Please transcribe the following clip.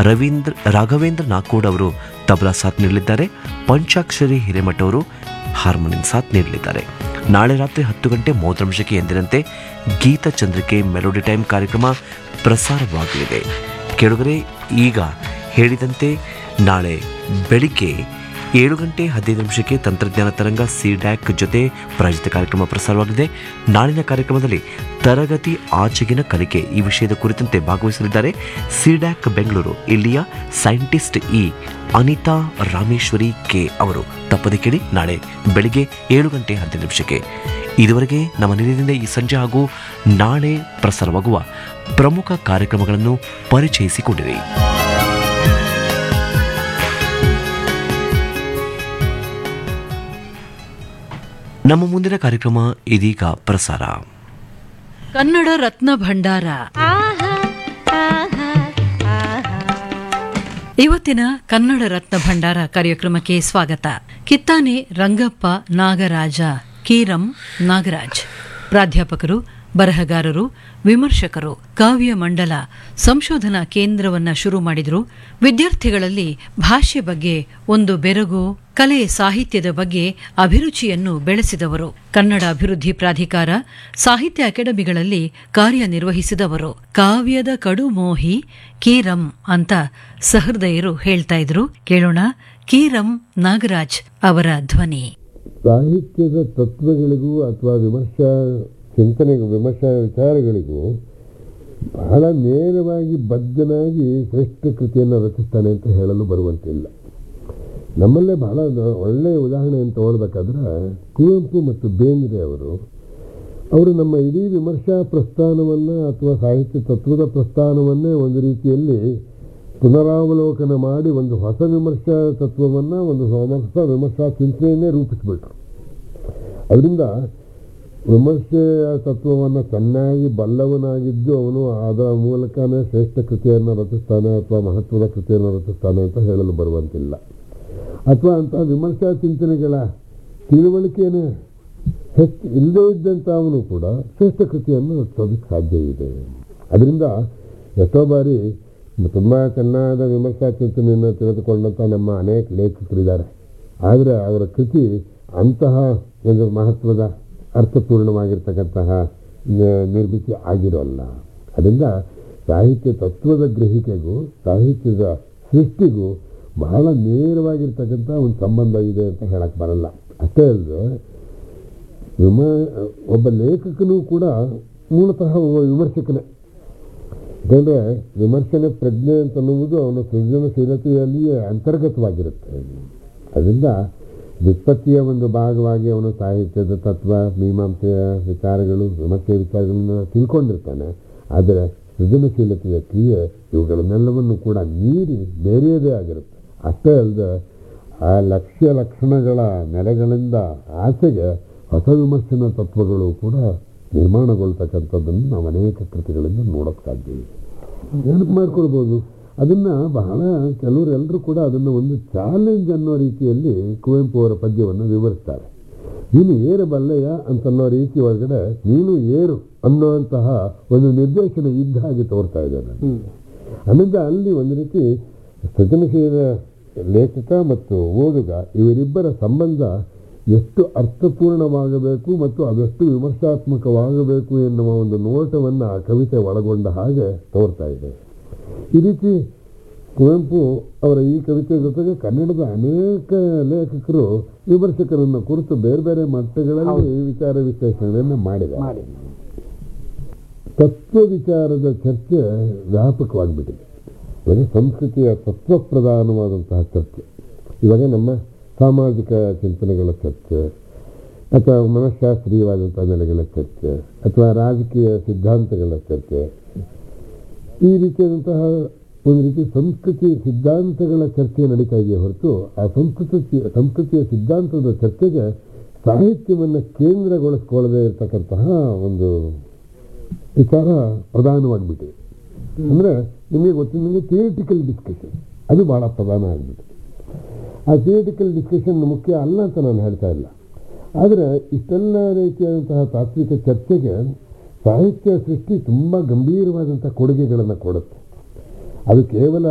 ರವೀಂದ್ರ ರಾಘವೇಂದ್ರ ನಾಕೋಡ್ ಅವರು ತಬಲಾ ಸಾಥ್ ನೀಡಲಿದ್ದಾರೆ ಪಂಚಾಕ್ಷರಿ ಹಿರೇಮಠ ಅವರು ಹಾರ್ಮೋನಿಯಂ ಸಾಥ್ ನೀಡಲಿದ್ದಾರೆ ನಾಳೆ ರಾತ್ರಿ ಹತ್ತು ಗಂಟೆ ಮೂವತ್ತು ನಿಮಿಷಕ್ಕೆ ಎಂದಿನಂತೆ ಗೀತ ಚಂದ್ರಿಕೆ ಮೆಲೋಡಿ ಟೈಮ್ ಕಾರ್ಯಕ್ರಮ ಪ್ರಸಾರವಾಗಲಿದೆ ಕೆಳಗರೆ ಈಗ ಹೇಳಿದಂತೆ ನಾಳೆ ಬೆಳಿಗ್ಗೆ ಏಳು ಗಂಟೆ ಹದಿನೈದು ನಿಮಿಷಕ್ಕೆ ತಂತ್ರಜ್ಞಾನ ತರಂಗ ಸಿಡ್ಯಾಕ್ ಜೊತೆ ಪ್ರಾಯೋಜಿತ ಕಾರ್ಯಕ್ರಮ ಪ್ರಸಾರವಾಗಲಿದೆ ನಾಳಿನ ಕಾರ್ಯಕ್ರಮದಲ್ಲಿ ತರಗತಿ ಆಚೆಗಿನ ಕಲಿಕೆ ಈ ವಿಷಯದ ಕುರಿತಂತೆ ಭಾಗವಹಿಸಲಿದ್ದಾರೆ ಸಿಡ್ಯಾಕ್ ಬೆಂಗಳೂರು ಇಲ್ಲಿಯ scientist E Anitha Rameshwari K ಅವರು ತಪ್ಪದೆ ಕೇಳಿ ನಾಳೆ ಬೆಳಿಗ್ಗೆ ಏಳು ಗಂಟೆ ಹದಿನೈದು ನಿಮಿಷಕ್ಕೆ ಇದುವರೆಗೆ ನಮ್ಮ ನಿಲಯದಿಂದ ಈ ಸಂಜೆ ಹಾಗೂ ನಾಳೆ ಪ್ರಸಾರವಾಗುವ ಪ್ರಮುಖ ಕಾರ್ಯಕ್ರಮಗಳನ್ನು ಪರಿಚಯಿಸಿಕೊಂಡಿರಿ ನಮ್ಮ ಮುಂದಿನ ಕಾರ್ಯಕ್ರಮ ಇದೀಗ ಪ್ರಸಾರ ಕನ್ನಡ ರತ್ನ ಭಂಡಾರ ಇವತ್ತಿನ ಕನ್ನಡ ರತ್ನ ಭಂಡಾರ ಕಾರ್ಯಕ್ರಮಕ್ಕೆ ಸ್ವಾಗತ ಕಿತ್ತಾನೆ ರಂಗಪ್ಪ ನಾಗರಾಜ ಕೀರಂ ನಾಗರಾಜ್ ಪ್ರಾಧ್ಯಾಪಕರು ಬರಹಗಾರರು ವಿಮರ್ಶಕರು ಕಾವ್ಯ ಮಂಡಲ ಸಂಶೋಧನಾ ಕೇಂದ್ರವನ್ನ ಶುರು ಮಾಡಿದ್ರು ವಿದ್ಯಾರ್ಥಿಗಳಲ್ಲಿ ಭಾಷೆ ಬಗ್ಗೆ ಒಂದು ಬೆರಗು ಕಲೆ ಸಾಹಿತ್ಯದ ಬಗ್ಗೆ ಅಭಿರುಚಿಯನ್ನು ಬೆಳೆಸಿದವರು ಕನ್ನಡ ಅಭಿವೃದ್ಧಿ ಪ್ರಾಧಿಕಾರ ಸಾಹಿತ್ಯ ಅಕಾಡೆಮಿಗಳಲ್ಲಿ ಕಾರ್ಯನಿರ್ವಹಿಸಿದವರು ಕಾವ್ಯದ ಕಡುಮೋಹಿ ಕೀರಂ ಅಂತ ಸಹೃದಯರು ಹೇಳ್ತಾ ಇದ್ರು ಕೇಳೋಣ ಕೀರಂ ನಾಗರಾಜ್ ಅವರ ಧ್ವನಿ ಸಾಹಿತ್ಯದ ತತ್ವಗಳಿಗೂ ಅಥವಾ ವಿಮರ್ಶಾ ಚಿಂತನೆಗೂ ವಿಮರ್ಶಾ ವಿಚಾರಗಳಿಗೂ ಬಹಳ ನೇರವಾಗಿ ಬದ್ಧನಾಗಿ ಶ್ರೇಷ್ಠ ಕೃತಿಯನ್ನು ರಚಿಸ್ತಾನೆ ಅಂತ ಹೇಳಲು ಬರುವಂತಿಲ್ಲ ನಮ್ಮಲ್ಲೇ ಬಹಳ ನ- ಒಳ್ಳೆಯ ಉದಾಹರಣೆಯನ್ನು ತಗೊಳ್ಬೇಕಾದ್ರೆ ಕುವೆಂಪು ಮತ್ತು ಬೇಂದ್ರೆ ಅವರು ಅವರು ನಮ್ಮ ಇಡೀ ವಿಮರ್ಶಾ ಪ್ರಸ್ಥಾನವನ್ನು ಅಥವಾ ಸಾಹಿತ್ಯ ತತ್ವದ ಪ್ರಸ್ಥಾನವನ್ನೇ ಒಂದು ರೀತಿಯಲ್ಲಿ ಪುನರಾವಲೋಕನ ಮಾಡಿ ಒಂದು ಹೊಸ ವಿಮರ್ಶಾ ತತ್ವವನ್ನು ಒಂದು ಹೊಸ ವಿಮರ್ಶಾ ಚಿಂತನೆಯನ್ನೇ ರೂಪಿಸಿಬಿಟ್ರು ಅದರಿಂದ ವಿಮರ್ಶೆಯ ತತ್ವವನ್ನು ಚೆನ್ನಾಗಿ ಬಲ್ಲವನಾಗಿದ್ದು ಅವನು ಅದರ ಮೂಲಕನೇ ಶ್ರೇಷ್ಠ ಕೃತಿಯನ್ನು ರಚಿಸ್ತಾನೆ ಅಥವಾ ಮಹತ್ವದ ಕೃತಿಯನ್ನು ರಚಿಸ್ತಾನೆ ಅಂತ ಹೇಳಲು ಬರುವಂತಿಲ್ಲ ಅಥವಾ ಅಂತಹ ವಿಮರ್ಶಾ ಚಿಂತನೆಗಳ ತಿಳುವಳಿಕೆನೇ ಹೆಚ್ಚು ಇಲ್ಲದೇ ಇದ್ದಂಥ ಅವನು ಕೂಡ ಶ್ರೇಷ್ಠ ಕೃತಿಯನ್ನು ರಚಿಸೋದಕ್ಕೆ ಸಾಧ್ಯ ಇದೆ ಅದರಿಂದ ಎಷ್ಟೋ ಬಾರಿ ತುಂಬ ಚೆನ್ನಾದ ವಿಮರ್ಶಾ ಚಿಂತನೆಯನ್ನು ತಿಳಿದುಕೊಂಡಂಥ ನಮ್ಮ ಅನೇಕ ಲೇಖಕರಿದ್ದಾರೆ ಆದರೆ ಅವರ ಕೃತಿ ಅಂತಹ ಒಂದು ಮಹತ್ವದ ಅರ್ಥಪೂರ್ಣವಾಗಿರ್ತಕ್ಕಂತಹ ನ- ನಿರ್ಮಿತಿ ಆಗಿರೋಲ್ಲ ಅದರಿಂದ ಸಾಹಿತ್ಯ ತತ್ವದ ಗ್ರಹಿಕೆಗೂ ಸಾಹಿತ್ಯದ ಸೃಷ್ಟಿಗೂ ಬಹಳ ನೇರವಾಗಿರ್ತಕ್ಕಂಥ ಒಂದು ಸಂಬಂಧ ಇದೆ ಅಂತ ಹೇಳಕ್ಕೆ ಬರಲ್ಲ ಅಷ್ಟೇ ಅಲ್ಲದೆ ವಿಮ ಒಬ್ಬ ಲೇಖಕನೂ ಕೂಡ ಮೂಲತಃ ಒಬ್ಬ ವಿಮರ್ಶಕನೇ ಯಾಕಂದರೆ ವಿಮರ್ಶನೆ ಪ್ರಜ್ಞೆ ಅಂತ ಅನ್ನುವುದು ಅವನ ಸೃಜನಶೀಲತೆಯಲ್ಲಿಯೇ ಅಂತರ್ಗತವಾಗಿರುತ್ತೆ ಅದರಿಂದ ವ್ಯುತ್ಪತ್ತಿಯ ಒಂದು ಭಾಗವಾಗಿ ಅವನು ಸಾಹಿತ್ಯದ ತತ್ವ ಮೀಮಾಂಸೆಯ ವಿಚಾರಗಳು ವಿಮರ್ಶೆಯ ವಿಚಾರಗಳನ್ನ ತಿಳ್ಕೊಂಡಿರ್ತಾನೆ ಆದರೆ ಸೃಜನಶೀಲತೆಯ ಕ್ರಿಯೆ ಇವುಗಳನ್ನೆಲ್ಲವನ್ನು ಕೂಡ ಮೀರಿ ಬೇರೆಯದೇ ಆಗಿರುತ್ತೆ ಅಷ್ಟೇ ಅಲ್ಲದೆ ಆ ಲಕ್ಷ್ಯ ಲಕ್ಷಣಗಳ ನೆಲೆಗಳಿಂದ ಆಚೆಗೆ ಹೊಸ ವಿಮರ್ಶನ ತತ್ವಗಳು ಕೂಡ ನಿರ್ಮಾಣಗೊಳ್ತಕ್ಕಂಥದ್ದನ್ನು ನಾವು ಅನೇಕ ಕೃತಿಗಳಿಂದ ನೋಡೋಕ್ಕೆ ಸಾಧ್ಯ ಇದೆ ನೆನಪು ಮಾಡ್ಕೊಳ್ಬೋದು ಅದನ್ನು ಬಹಳ ಕೆಲವರು ಎಲ್ಲರೂ ಕೂಡ ಅದನ್ನು ಒಂದು ಚಾಲೆಂಜ್ ಅನ್ನೋ ರೀತಿಯಲ್ಲಿ ಕುವೆಂಪು ಅವರ ಪದ್ಯವನ್ನು ವಿವರಿಸ್ತಾರೆ ನೀನು ಏರಬಲ್ಲೆಯ ಅಂತನ್ನೋ ರೀತಿ ಒಳಗಡೆ ನೀನು ಏರು ಅನ್ನುವಂತಹ ಒಂದು ನಿರ್ದೇಶನ ಇದ್ದ ಹಾಗೆ ತೋರ್ತಾ ಇದ್ದಾನೆ ಆಮೇಲೆ ಅಲ್ಲಿ ಒಂದು ರೀತಿ ಸೃಜನಶೀಲ ಲೇಖಕ ಮತ್ತು ಓದುಗ ಇವರಿಬ್ಬರ ಸಂಬಂಧ ಎಷ್ಟು ಅರ್ಥಪೂರ್ಣವಾಗಬೇಕು ಮತ್ತು ಅದೆಷ್ಟು ವಿಮರ್ಶಾತ್ಮಕವಾಗಬೇಕು ಎನ್ನುವ ಒಂದು ನೋಟವನ್ನು ಆ ಕವಿತೆ ಒಳಗೊಂಡ ಹಾಗೆ ತೋರ್ತಾ ಇದೆ ಈ ರೀತಿ ಕುವೆಂಪು ಅವರ ಈ ಕವಿತೆ ಜೊತೆಗೆ ಕನ್ನಡದ ಅನೇಕ ಲೇಖಕರು ವಿಮರ್ಶಕರನ್ನು ಕುರಿತು ಬೇರೆ ಬೇರೆ ಮಟ್ಟಗಳಲ್ಲಿ ವಿಚಾರ ವಿಶ್ಲೇಷಣೆಯನ್ನು ಮಾಡಿದ್ದಾರೆ ತತ್ವ ವಿಚಾರದ ಚರ್ಚೆ ವ್ಯಾಪಕವಾಗಿಬಿಟ್ಟಿದೆ ಇವಾಗ ಸಂಸ್ಕೃತಿಯ ತತ್ವ ಪ್ರಧಾನವಾದಂತಹ ಚರ್ಚೆ ಇವಾಗ ನಮ್ಮ ಸಾಮಾಜಿಕ ಚಿಂತನೆಗಳ ಚರ್ಚೆ ಅಥವಾ ಮನಃಶಾಸ್ತ್ರೀಯವಾದಂಥ ನೆಲೆಗಳ ಚರ್ಚೆ ಅಥವಾ ರಾಜಕೀಯ ಸಿದ್ಧಾಂತಗಳ ಚರ್ಚೆ ಈ ರೀತಿಯಾದಂತಹ ಒಂದು ರೀತಿ ಸಂಸ್ಕೃತಿ ಸಿದ್ಧಾಂತಗಳ ಚರ್ಚೆ ನಡೀತಾ ಇದೆಯೇ ಹೊರತು ಆ ಸಂಸ್ಕೃತಿ ಸಂಸ್ಕೃತಿಯ ಸಿದ್ಧಾಂತದ ಚರ್ಚೆಗೆ ಸಾಹಿತ್ಯವನ್ನು ಕೇಂದ್ರಗೊಳಿಸ್ಕೊಳ್ಳದೆ ಇರತಕ್ಕಂತಹ ಒಂದು ವಿಚಾರ ಪ್ರಧಾನವಾಗಿಬಿಟ್ಟಿದೆ ಅಂದರೆ ನಿಮಗೆ ಗೊತ್ತಿದ್ದಂಗೆ ಥಿಯೇಟಿಕಲ್ ಡಿಸ್ಕಷನ್ ಅದು ಭಾಳ ಪ್ರಧಾನ ಆಗಿಬಿಟ್ಟಿದೆ ಆ ಥಿಯೇಟಿಕಲ್ ಡಿಸ್ಕಷನ್ ಮುಖ್ಯ ಅಲ್ಲ ಅಂತ ನಾನು ಹೇಳ್ತಾ ಇಲ್ಲ ಆದರೆ ಇಷ್ಟೆಲ್ಲ ರೀತಿಯಾದಂತಹ ತಾತ್ವಿಕ ಚರ್ಚೆಗೆ ಸಾಹಿತ್ಯ ಸೃಷ್ಟಿ ತುಂಬ ಗಂಭೀರವಾದಂಥ ಕೊಡುಗೆಗಳನ್ನು ಕೊಡುತ್ತೆ ಅದು ಕೇವಲ